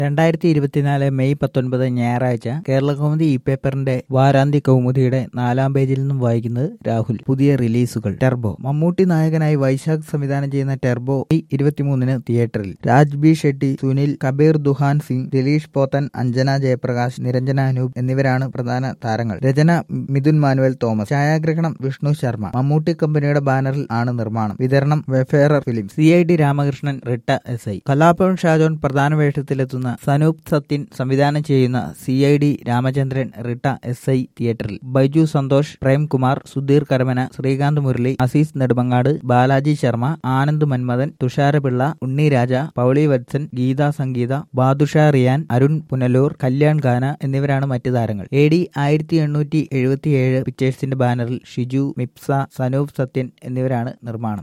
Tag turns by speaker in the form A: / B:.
A: രണ്ടായിരത്തി ഇരുപത്തിനാല് മെയ് പത്തൊൻപത് ഞായറാഴ്ച കേരള കൗമുദി ഇ പേപ്പറിന്റെ വാരാന്ത്യ കൗമുദിയുടെ നാലാം പേജിൽ നിന്നും വായിക്കുന്നത് രാഹുൽ പുതിയ റിലീസുകൾ ടെർബോ മമ്മൂട്ടി നായകനായി വൈശാഖ് സംവിധാനം ചെയ്യുന്ന ടെർബോ മെയ് ഇരുപത്തിമൂന്നിന് തിയേറ്ററിൽ രാജ് ബി ഷെട്ടി സുനിൽ കബീർ ദുഹാൻ സിംഗ് ദിലീഷ് പോത്തൻ അഞ്ജന ജയപ്രകാശ് നിരഞ്ജന അനൂപ് എന്നിവരാണ് പ്രധാന താരങ്ങൾ രചന മിഥുൻ മാനുവൽ തോമസ് ഛായാഗ്രഹണം വിഷ്ണു ശർമ്മ മമ്മൂട്ടി കമ്പനിയുടെ ബാനറിൽ ആണ് നിർമ്മാണം വിതരണം Wayfarer film C I D Ramakrishnan റിട്ട എസ് ഐ കലാഭവൻ ഷാജോൺ പ്രധാന വേഷത്തിലെത്തുന്ന സനൂപ് സത്യൻ സംവിധാനം ചെയ്യുന്ന സി ഐ ഡി രാമചന്ദ്രൻ റിട്ട എസ് ഐ തിയേറ്ററിൽ ബൈജു സന്തോഷ് പ്രേംകുമാർ സുധീർ കരമന ശ്രീകാന്ത് മുരളി അസീസ് നെടുമങ്ങാട് ബാലാജി ശർമ്മ ആനന്ദ് മന്മഥൻ തുഷാരപിള്ള ഉണ്ണി രാജ പൗളി വത്സൻ ഗീത സംഗീത ബാദുഷ റിയാൻ അരുൺ പുനലൂർ കല്യാൺ ഖാന എന്നിവരാണ് മറ്റു താരങ്ങൾ എ ഡി ആയിരത്തി എണ്ണൂറ്റി എഴുപത്തിയേഴ് പിക്ചേഴ്സിന്റെ ബാനറിൽ ഷിജു മിപ്സ സനൂപ് സത്യൻ എന്നിവരാണ് നിർമ്മാണം